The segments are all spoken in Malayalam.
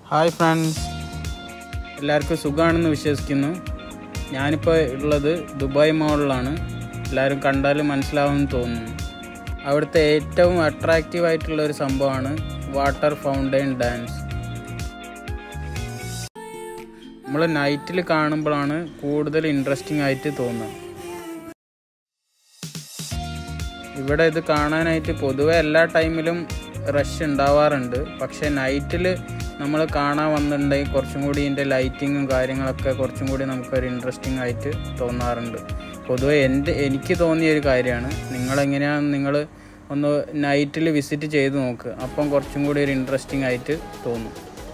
ഹായ് ഫ്രണ്ട്സ് എല്ലാവർക്കും സുഖമാണെന്ന് വിശ്വസിക്കുന്നു ഞാനിപ്പോൾ ഉള്ളത് ദുബായ് മോളിലാണ് എല്ലാവരും കണ്ടാൽ മനസ്സിലാവുമെന്ന് തോന്നുന്നു അവിടുത്തെ ഏറ്റവും അട്രാക്റ്റീവ് ആയിട്ടുള്ള ഒരു സംഭവമാണ് വാട്ടർ ഫൗണ്ടൈൻ ഡാൻസ് നമ്മൾ നൈറ്റിൽ കാണുമ്പോഴാണ് കൂടുതൽ ഇൻട്രസ്റ്റിംഗ് ആയിട്ട് തോന്നുക ഇവിടെ ഇത് കാണാനായിട്ട് പൊതുവെ എല്ലാ ടൈമിലും റഷ് ഉണ്ടാവാറുണ്ട് പക്ഷേ നൈറ്റിൽ നമ്മൾ കാണാൻ വന്നിട്ടുണ്ടെങ്കിൽ കുറച്ചും കൂടി ഇതിൻ്റെ ലൈറ്റിങ്ങും കാര്യങ്ങളൊക്കെ കുറച്ചും കൂടി നമുക്കൊരു ഇൻട്രസ്റ്റിംഗ് ആയിട്ട് തോന്നാറുണ്ട് പൊതുവെ എൻ്റെ എനിക്ക് തോന്നിയ ഒരു കാര്യമാണ് നിങ്ങളെങ്ങനെയാണ് നിങ്ങൾ ഒന്ന് നൈറ്റിൽ വിസിറ്റ് ചെയ്ത് നോക്ക് അപ്പം കുറച്ചും കൂടി ഒരു ഇൻട്രസ്റ്റിംഗ് ആയിട്ട് തോന്നും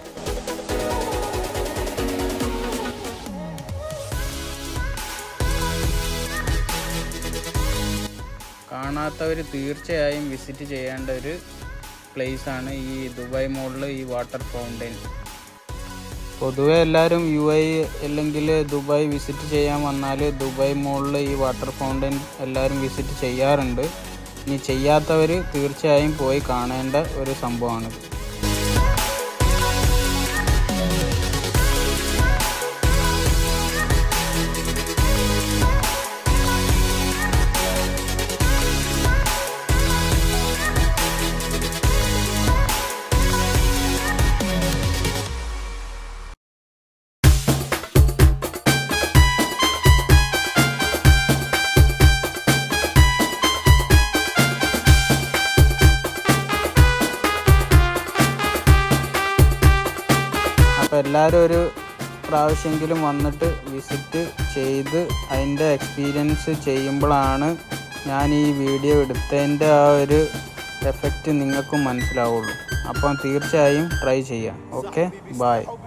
കാണാത്തവർ തീർച്ചയായും വിസിറ്റ് ചെയ്യേണ്ട ഒരു പ്ലേസ് ആണ് ഈ ദുബായ് മോളിൽ ഈ വാട്ടർ ഫൗണ്ടൈൻ പൊതുവെ എല്ലാവരും യു ഐ അല്ലെങ്കിൽ ദുബായ് വിസിറ്റ് ചെയ്യാൻ വന്നാൽ ദുബായ് മോളിൽ ഈ വാട്ടർ ഫൗണ്ടൈൻ എല്ലാവരും വിസിറ്റ് ചെയ്യാറുണ്ട് ഇനി ചെയ്യാത്തവർ തീർച്ചയായും പോയി കാണേണ്ട ഒരു സംഭവമാണ് അപ്പോൾ എല്ലാവരും ഒരു പ്രാവശ്യമെങ്കിലും വന്നിട്ട് വിസിറ്റ് ചെയ്ത് അതിൻ്റെ എക്സ്പീരിയൻസ് ചെയ്യുമ്പോഴാണ് ഞാൻ ഈ വീഡിയോ എടുത്തതിൻ്റെ ആ ഒരു എഫക്റ്റ് നിങ്ങൾക്കും മനസ്സിലാവുള്ളൂ അപ്പം തീർച്ചയായും ട്രൈ ചെയ്യാം ഓക്കെ ബായ്